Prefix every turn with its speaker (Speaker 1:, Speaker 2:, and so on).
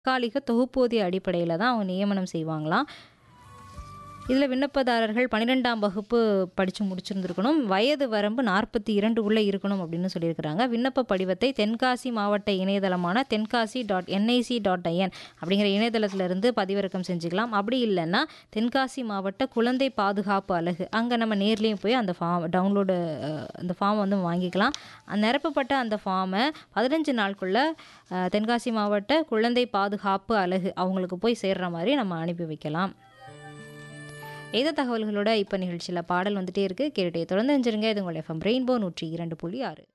Speaker 1: தற்காலிக தொகுப்பூதிய அடிப்படையில தான் அவங்க நியமனம் செய்வாங்களாம். இதில விண்ணப்பதாரர்கள் 12ஆம் வகுப்பு படிச்சு முடிச்சிருந்திருக்கணும். வயது வரம்பு 42 உள்ள இருக்கணும் அப்படின்னு சொல்லியிருக்கிறாங்க. விண்ணப்ப படிவத்தை தென்காசி மாவட்ட இணையதளமான தென்காசி.nic.in அப்படிங்கிற இணையதளத்திலிருந்து பதிவிறக்கம் செஞ்சுக்கலாம். அப்படி இல்லன்னா, தென்காசி மாவட்ட குழந்தை பாதுகாப்பு அலகு அங்க நம்ம நேர்லயும் போய் அந்த ஃபார்ம் டவுன்லோடு அ அந்த ஃபார்ம் வந்து வாங்கிக்கலாம். நிரப்பப்பட்ட அந்த ஃபார்ம 15 நாளுக்குள்ள அ தென்காசி மாவட்ட குழந்தை பாதுகாப்பு அலகு அவங்களுக்கு போய் சேர்ற மாரி நம்ம அனுப்பி வைக்கலாம். இந்த தகவல்களோட இப்ப நிகழ்ச்சியில பாடல் வந்துட்டே இருக்கு. கேட்டுட்டே தொடர்ந்து இணைஞ்சிருங்க. இது உங்கள் எஃப்எம் ரெயின்போ 102.6